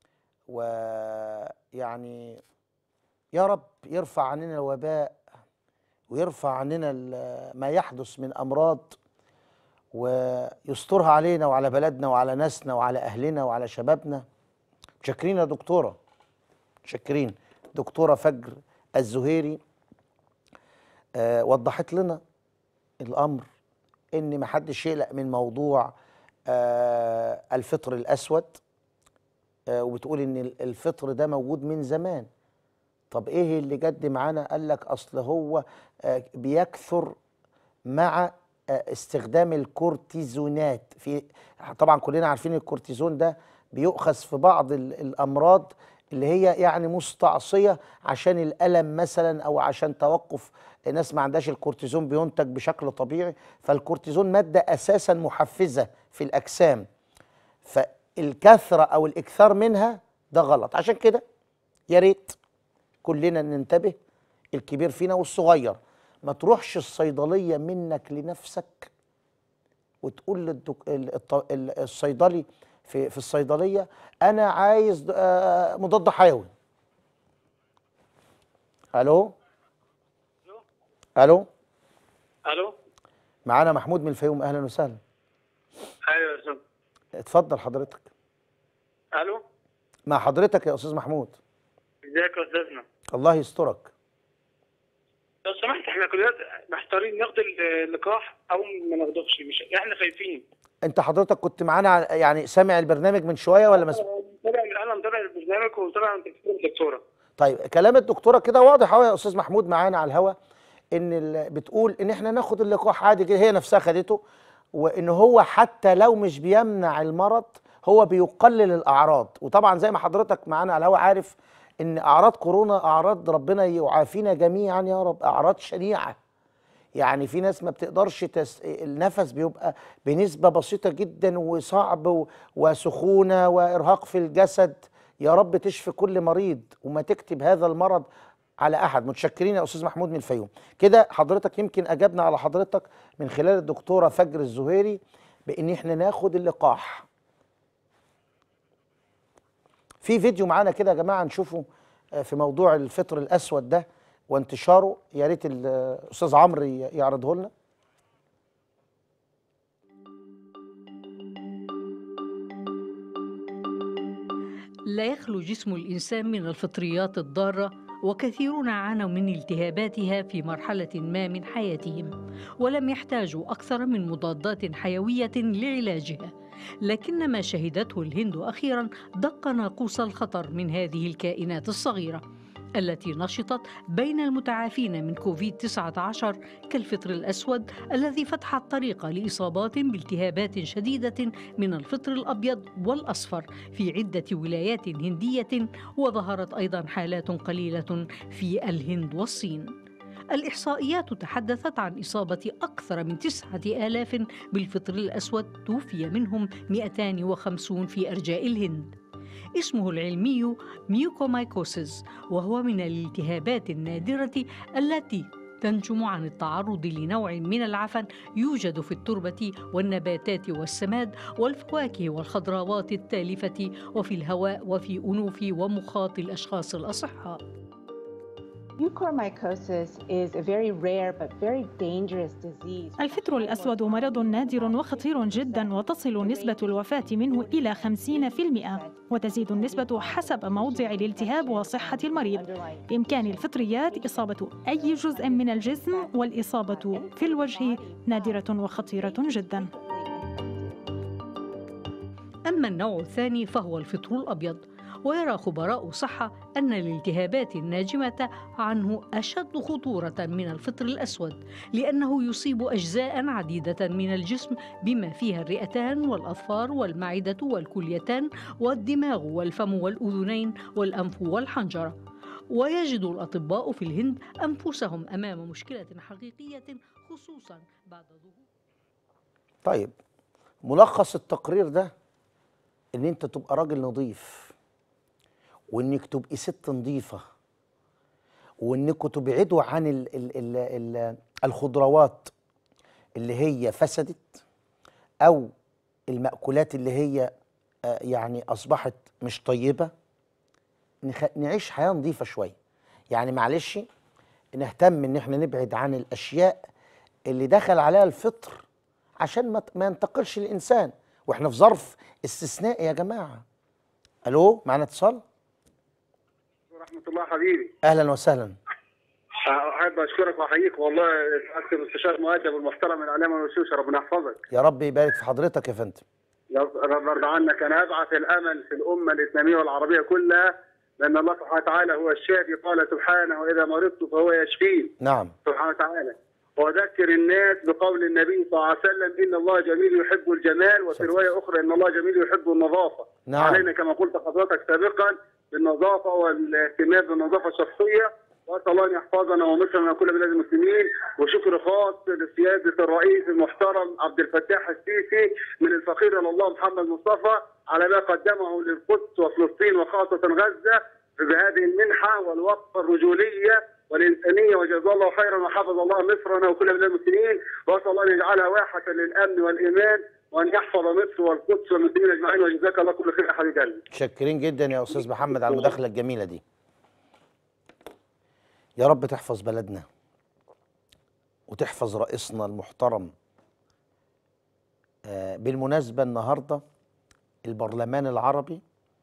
ويعني يا رب يرفع عننا الوباء ويرفع عننا ال- ما يحدث من امراض ويسترها علينا وعلى بلدنا وعلى ناسنا وعلى اهلنا وعلى شبابنا متشكرين يا دكتوره متشكرين دكتوره فجر الزهيري آه وضحت لنا الامر ان ما حدش يقلق من موضوع آه الفطر الاسود آه وبتقول ان ال- الفطر ده موجود من زمان طب ايه اللي جد معانا قال لك اصل هو آه بيكثر مع آه استخدام الكورتيزونات في طبعا كلنا عارفين الكورتيزون ده بيؤخذ في بعض ال- الامراض اللي هي يعني مستعصيه عشان الالم مثلا او عشان توقف ناس ما عندهاش الكورتيزون بينتج بشكل طبيعي فالكورتيزون ماده اساسا محفزه في الاجسام فالكثره او الاكثار منها ده غلط عشان كده يا ريت كلنا ننتبه الكبير فينا والصغير ما تروحش الصيدليه منك لنفسك وتقول للدك... ال- الط- ال- الصيدلي في في الصيدليه انا عايز د- آه، مضاد حيوي الو الو الو معانا محمود من الفيوم اهلا وسهلا ايوه يا استاذ اتفضل حضرتك الو مع حضرتك يا استاذ محمود ازيك يا استاذنا الله يسترك لو سمحت احنا كلنا محتارين ناخد اللقاح او ما ناخدوش مش احنا خايفين انت حضرتك كنت معانا ع- يعني سامع البرنامج من شويه ولا مس... متابع انا متابع البرنامج ومتابع الدكتور الدكتوره طيب كلام الدكتوره كده واضح اهو يا استاذ محمود معانا على الهوا ان ال- بتقول ان احنا ناخد اللقاح عادي كده هي نفسها خدته وان هو حتى لو مش بيمنع المرض هو بيقلل الاعراض وطبعا زي ما حضرتك معانا على الهوا عارف ان اعراض كورونا اعراض ربنا يعافينا جميعا يا رب اعراض شنيعه يعني في ناس ما بتقدرش تس... النفس بيبقى بنسبة بسيطة جدا وصعب و... وسخونة وإرهاق في الجسد يا رب تشفي كل مريض وما تكتب هذا المرض على أحد متشكرين يا أستاذ محمود من الفيوم كده حضرتك يمكن أجبنا على حضرتك من خلال الدكتورة فجر الزهيري بإن إحنا ناخد اللقاح في فيديو معانا كده يا جماعة نشوفه آه، في موضوع الفطر الأسود ده وانتشاره يا ريت الاستاذ عمرو ي- يعرضه لنا لا يخلو جسم الإنسان من الفطريات الضارة وكثيرون عانوا من التهاباتها في مرحلة ما من حياتهم ولم يحتاجوا أكثر من مضادات حيوية لعلاجها لكن ما شهدته الهند أخيرا دق ناقوس الخطر من هذه الكائنات الصغيرة التي نشطت بين المتعافين من كوفيد 19 كالفطر الأسود الذي فتح الطريق لإصابات بالتهابات شديدة من الفطر الأبيض والأصفر في عدة ولايات هندية وظهرت أيضا حالات قليلة في الهند والصين الإحصائيات تحدثت عن إصابة أكثر من تسعة آلاف بالفطر الأسود توفي منهم 250 في أرجاء الهند اسمه العلمي ميوكومايكوسيس وهو من الالتهابات النادرة التي تنجم عن التعرض لنوع من العفن يوجد في التربة والنباتات والسماد والفواكه والخضروات التالفة وفي الهواء وفي أنوف ومخاط الأشخاص الأصحاء Mucormycosis is a very rare but very dangerous disease. الفطر الأسود مرض نادر وخطير جدا وتصل نسبة الوفاة منه إلى 50% وتزيد النسبة حسب موضع الالتهاب وصحة المريض بإمكان الفطريات إصابة أي جزء من الجسم والإصابة في الوجه نادرة وخطيرة جدا أما النوع الثاني فهو الفطر الأبيض ويرى خبراء الصحة أن الالتهابات الناجمة عنه أشد خطورة من الفطر الأسود لأنه يصيب أجزاء عديدة من الجسم بما فيها الرئتان والأظفار والمعدة والكليتان والدماغ والفم والأذنين والأنف والحنجرة ويجد الأطباء في الهند أنفسهم أمام مشكلة حقيقية خصوصا بعد ظهور طيب ملخص التقرير ده ان انت تبقى راجل نظيف وانك تبقي ست نظيفه وانكم تبعدوا عن ال ال ال ال الخضروات اللي هي فسدت او المأكولات اللي هي آه، يعني اصبحت مش طيبه نخ- نعيش حياه نظيفه شويه يعني معلش نهتم ان احنا نبعد عن الاشياء اللي دخل عليها الفطر عشان ما ما ينتقلش الانسان واحنا في ظرف استثنائي يا جماعه الو معنا اتصال ورحمة الله حبيبي اهلا وسهلا أحب أشكرك وأحييك والله سعادة المستشار مؤدب المحترم العلامة والوشوش ربنا يحفظك يا رب يبارك في حضرتك يا فندم رب رب يرضى عنك أنا أبعث الأمل في الأمة الإسلامية والعربية كلها لأن الله سبحانه وتعالى هو الشافي قال سبحانه وإذا مرضت فهو يشفين نعم سبحانه وتعالى وذكر الناس بقول النبي صلى الله عليه وسلم إن الله جميل يحب الجمال وفي رواية أخرى إن الله جميل يحب النظافة نعم. علينا كما قلت حضرتك سابقا بالنظافة والاهتمام بالنظافة الشخصية وأسأل الله أن يحفظنا ومصرنا وكل بلاد المسلمين وشكر خاص لسيادة الرئيس المحترم عبد الفتاح السيسي من الفقير إلى الله محمد مصطفى على ما قدمه للقدس وفلسطين وخاصة غزة بهذه المنحة والوقفة الرجولية والإنسانية وجزاه الله خيرا وحفظ الله مصرنا وكل بلاد المسلمين وأسأل الله أن يجعلها واحة للأمن والإيمان وأن يحفظ مصر والقدس والمسلمين أجمعين وجزاك الله كل خير يا حبيب قلبي. متشكرين جدا يا استاذ محمد على المداخله الجميله دي يا رب تحفظ بلدنا وتحفظ رئيسنا المحترم آه بالمناسبه النهارده البرلمان العربي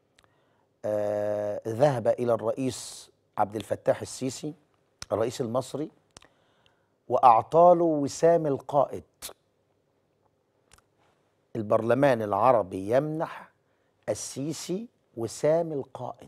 آه ذهب الى الرئيس عبد الفتاح السيسي الرئيس المصري واعطى له وسام القائد البرلمان العربي يمنح السيسي وسام القائد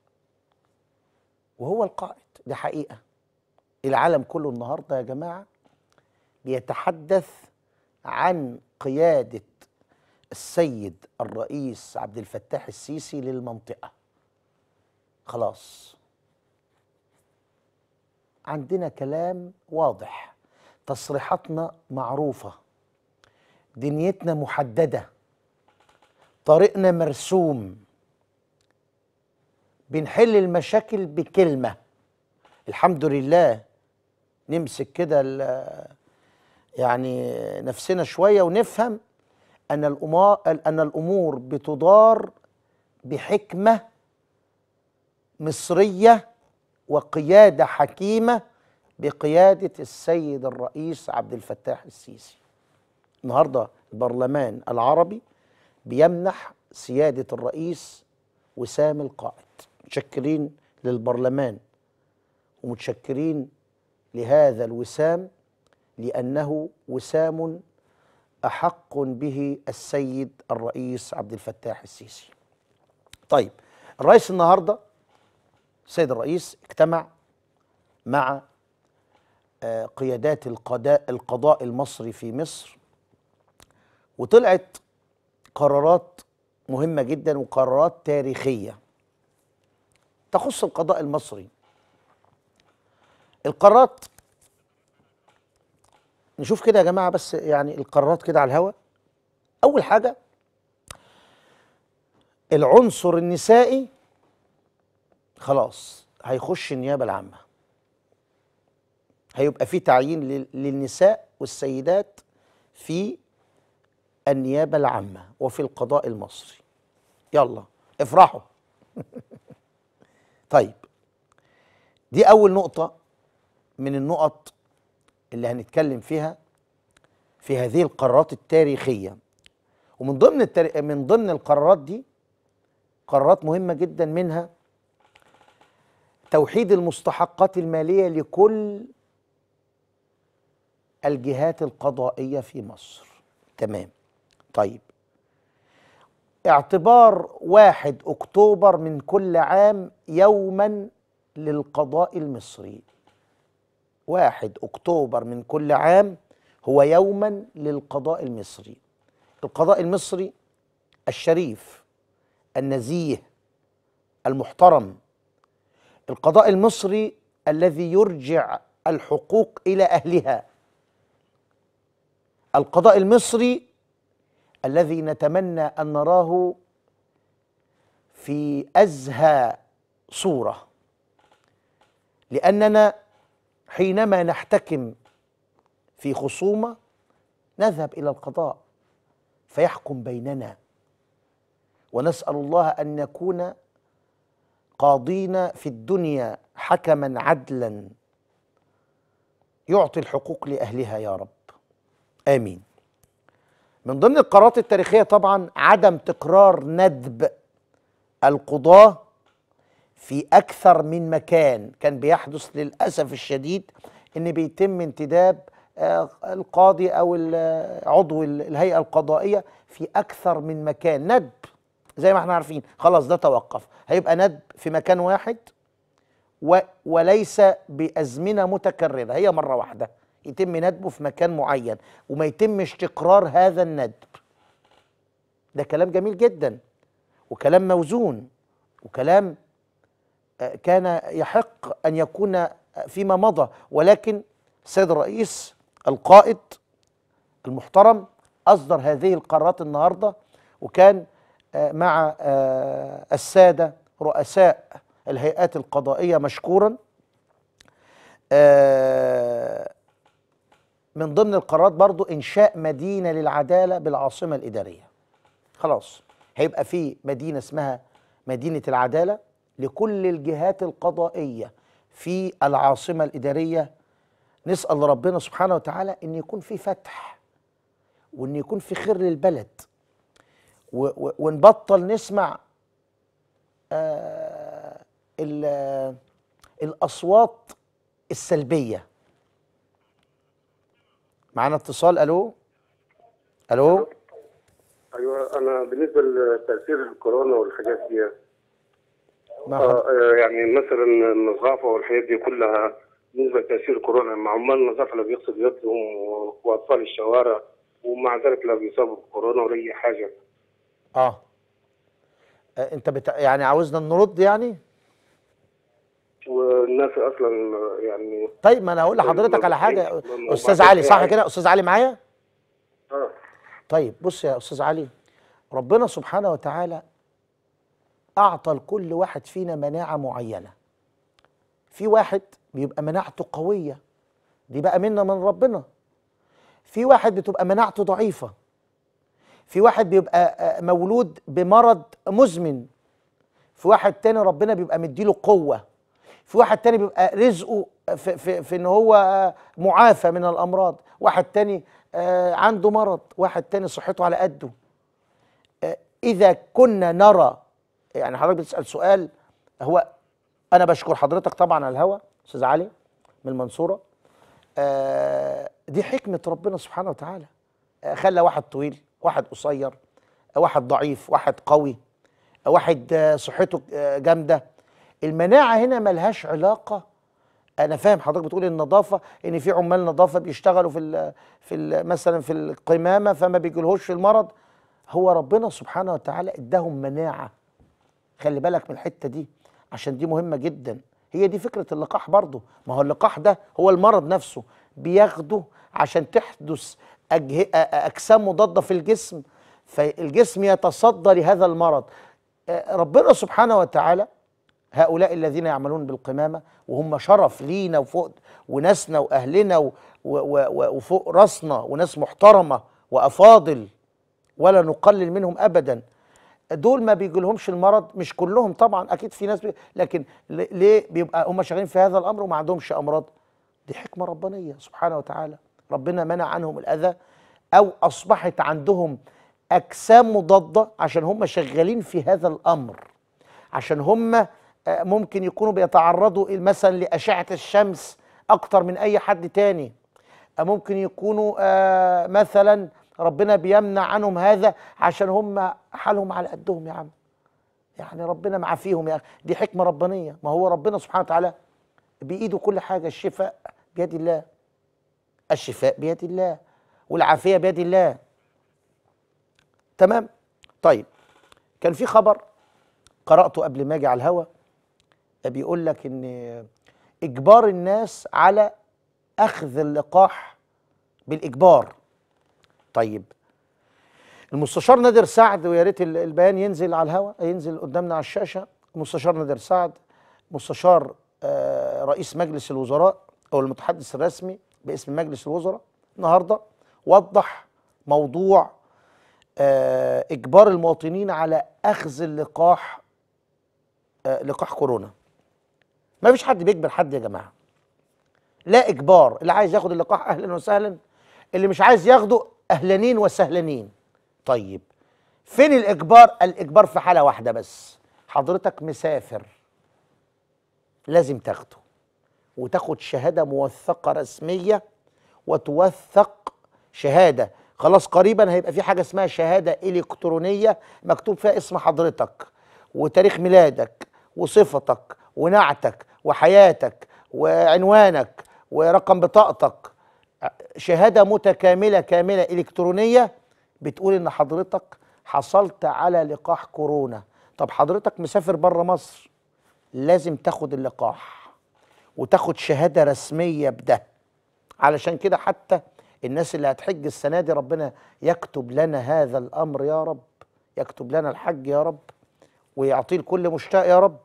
وهو القائد دي حقيقة العالم كله النهاردة يا جماعة بيتحدث عن قيادة السيد الرئيس عبد الفتاح السيسي للمنطقة خلاص عندنا كلام واضح تصريحاتنا معروفة دنيتنا محدده طريقنا مرسوم بنحل المشاكل بكلمة الحمد لله نمسك كده ال- يعني نفسنا شوية ونفهم أن الأمور أن الأمور بتدار بحكمة مصرية وقيادة حكيمة بقيادة السيد الرئيس عبد الفتاح السيسي النهارده البرلمان العربي بيمنح سيادة الرئيس وسام القائد متشكرين للبرلمان ومتشكرين لهذا الوسام لأنه وسام أحق به السيد الرئيس عبد الفتاح السيسي طيب الرئيس النهاردة السيد الرئيس اجتمع مع آه، قيادات القضاء القضاء المصري في مصر وطلعت قرارات مهمة جدا وقرارات تاريخية تخص القضاء المصري القرارات نشوف كده يا جماعة بس يعني القرارات كده على الهواء أول حاجة العنصر النسائي خلاص هيخش النيابة العامة هيبقى في تعيين لل- للنساء والسيدات في النيابة العامة وفي القضاء المصري يلا افرحوا طيب دي أول نقطة من النقط اللي هنتكلم فيها في هذه القرارات التاريخية ومن ضمن التاري... من ضمن القرارات دي قرارات مهمة جدا منها توحيد المستحقات المالية لكل الجهات القضائية في مصر تمام طيب اعتبار واحد أكتوبر من كل عام يوما للقضاء المصري واحد أكتوبر من كل عام هو يوما للقضاء المصري القضاء المصري الشريف النزيه المحترم القضاء المصري الذي يرجع الحقوق الى اهلها القضاء المصري الذي نتمنى ان نراه في ازهى صوره لاننا حينما نحتكم في خصومه نذهب الى القضاء فيحكم بيننا ونسال الله ان نكون قاضين في الدنيا حكما عدلا يعطي الحقوق لاهلها يا رب امين من ضمن القرارات التاريخيه طبعا عدم تكرار ندب القضاه في اكثر من مكان كان بيحدث للاسف الشديد ان بيتم انتداب آه، القاضي او ال- عضو ال- الهيئه القضائيه في اكثر من مكان ندب زي ما احنا عارفين خلاص ده توقف هيبقى ندب في مكان واحد و وليس بازمنه متكرره هي مره واحده يتم ندبه في مكان معين وما يتمش تكرار هذا الندب ده كلام جميل جدا وكلام موزون وكلام آه، كان يحق ان يكون فيما مضى ولكن السيد الرئيس القائد المحترم اصدر هذه القرارات النهارده وكان آه، مع آه، الساده رؤساء الهيئات القضائيه مشكورا آه، من ضمن القرارات برضو انشاء مدينه للعداله بالعاصمه الاداريه خلاص هيبقى في مدينه اسمها مدينه العداله لكل الجهات القضائيه في العاصمه الاداريه نسال ربنا سبحانه وتعالى ان يكون في فتح وان يكون في خير للبلد و- و- ونبطل نسمع آه ال- الاصوات السلبيه معانا اتصال الو الو ايوه انا بالنسبه لتاثير الكورونا والحاجات دي ما آه حد... آه، يعني مثلا النظافه والحاجات دي كلها بالنسبه لتاثير الكورونا مع عمال النظافه لا بيغسلوا يدهم و- واطفال الشوارع ومع ذلك لا بيصابوا بكورونا ولا اي حاجه اه آه، انت بت... يعني عاوزنا نرد يعني والناس اصلا آه، يعني طيب ما انا هقول لحضرتك على حاجه وبعدين استاذ علي صح يعني- كده استاذ علي معايا اه طيب بص يا استاذ علي ربنا سبحانه وتعالى اعطى لكل واحد فينا مناعه معينه في واحد بيبقى مناعته قويه دي بقى منا من ربنا في واحد بتبقى مناعته ضعيفه في واحد بيبقى آه، مولود بمرض مزمن في واحد تاني ربنا بيبقى مديله قوه في واحد تاني بيبقى رزقه في, في, في ان هو آه، معافى من الامراض واحد تاني آه، عنده مرض واحد تاني صحته على قده آه، اذا كنا نرى يعني حضرتك بتسال سؤال هو انا بشكر حضرتك طبعا على الهوا استاذ علي من المنصوره آه، دي حكمه ربنا سبحانه وتعالى آه، خلى واحد طويل واحد قصير آه، واحد ضعيف واحد قوي آه، واحد آه، صحته آه، جامده المناعه هنا ملهاش علاقه انا فاهم حضرتك بتقول النظافه ان في عمال نظافه بيشتغلوا في ال في ال مثلا في القمامه فما بيجيلهوش المرض هو ربنا سبحانه وتعالى اداهم مناعه خلي بالك من الحته دي عشان دي مهمه جدا هي دي فكره اللقاح برضه ما هو اللقاح ده هو المرض نفسه بياخده عشان تحدث أجه... أ- أ- اجسام مضاده في الجسم فالجسم يتصدى لهذا المرض آه، ربنا سبحانه وتعالى هؤلاء الذين يعملون بالقمامة وهم شرف لينا وفوق وناسنا وأهلنا و- و- و- وفوق راسنا وناس محترمة وأفاضل ولا نقلل منهم أبدا دول ما بيجيلهمش المرض مش كلهم طبعا أكيد في ناس بي لكن ل- ليه بيبقى هم شغالين في هذا الأمر وما عندهمش أمراض دي حكمة ربانية سبحانه وتعالى ربنا منع عنهم الأذى أو أصبحت عندهم أجسام مضادة عشان هم شغالين في هذا الأمر عشان هم آه، ممكن يكونوا بيتعرضوا مثلا لأشعة الشمس أكتر من أي حد تاني آه، ممكن يكونوا آه، مثلا ربنا بيمنع عنهم هذا عشان هم حالهم على قدهم يا عم يعني ربنا معافيهم يا أخي دي حكمة ربانية ما هو ربنا سبحانه وتعالى بإيده كل حاجة الشفاء بيد الله الشفاء بيد الله والعافية بيد الله تمام طيب كان في خبر قرأته قبل ما أجي على الهوا بيقول لك إن إجبار الناس على أخذ اللقاح بالإجبار طيب المستشار نادر سعد ويا ريت ال- البيان ينزل على الهواء ينزل قدامنا على الشاشه المستشار نادر سعد مستشار آه، رئيس مجلس الوزراء او المتحدث الرسمي باسم مجلس الوزراء النهارده وضح موضوع آه، اجبار المواطنين على اخذ اللقاح آه، لقاح كورونا ما فيش حد بيجبر حد يا جماعه لا اجبار اللي عايز ياخد اللقاح اهلا وسهلا اللي مش عايز ياخده اهلانين وسهلانين طيب فين الاجبار الاجبار في حاله واحده بس حضرتك مسافر لازم تاخده وتاخد شهاده موثقه رسميه وتوثق شهاده خلاص قريبا هيبقى في حاجه اسمها شهاده الكترونيه مكتوب فيها اسم حضرتك وتاريخ ميلادك وصفتك ونعتك وحياتك وعنوانك ورقم بطاقتك شهاده متكامله كامله الكترونيه بتقول ان حضرتك حصلت على لقاح كورونا طب حضرتك مسافر بره مصر لازم تاخد اللقاح وتاخد شهاده رسميه بده علشان كده حتى الناس اللي هتحج السنه دي ربنا يكتب لنا هذا الامر يا رب يكتب لنا الحج يا رب ويعطيه لكل مشتاق يا رب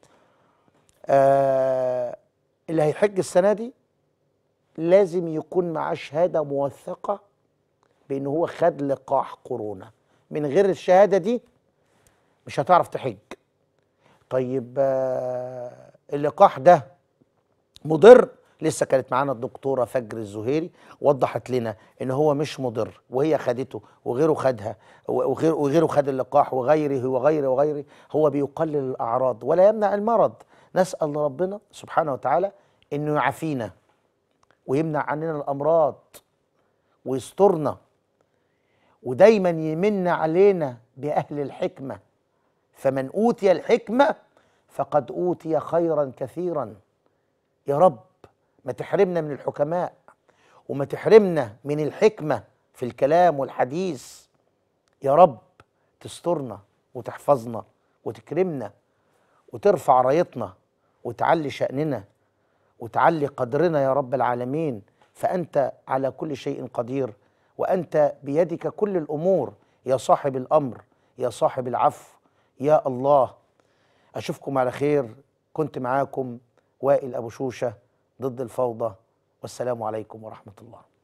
آه اللي هيحج السنه دي لازم يكون معاه شهاده موثقه بان هو خد لقاح كورونا من غير الشهاده دي مش هتعرف تحج طيب آه، اللقاح ده مضر لسه كانت معانا الدكتوره فجر الزهيري وضحت لنا ان هو مش مضر وهي خدته وغيره خدها وغير وغيره خد اللقاح وغيره وغيره وغيره هو بيقلل الاعراض ولا يمنع المرض نسال ربنا سبحانه وتعالى انه يعافينا ويمنع عننا الامراض ويسترنا ودايما يمن علينا باهل الحكمه فمن اوتي الحكمه فقد اوتي خيرا كثيرا يا رب ما تحرمنا من الحكماء وما تحرمنا من الحكمه في الكلام والحديث يا رب تسترنا وتحفظنا وتكرمنا وترفع رايتنا وتعلي شأننا وتعلي قدرنا يا رب العالمين فأنت على كل شيء قدير وأنت بيدك كل الأمور يا صاحب الأمر يا صاحب العفو يا الله أشوفكم على خير كنت معاكم وائل أبو شوشة ضد الفوضى والسلام عليكم ورحمة الله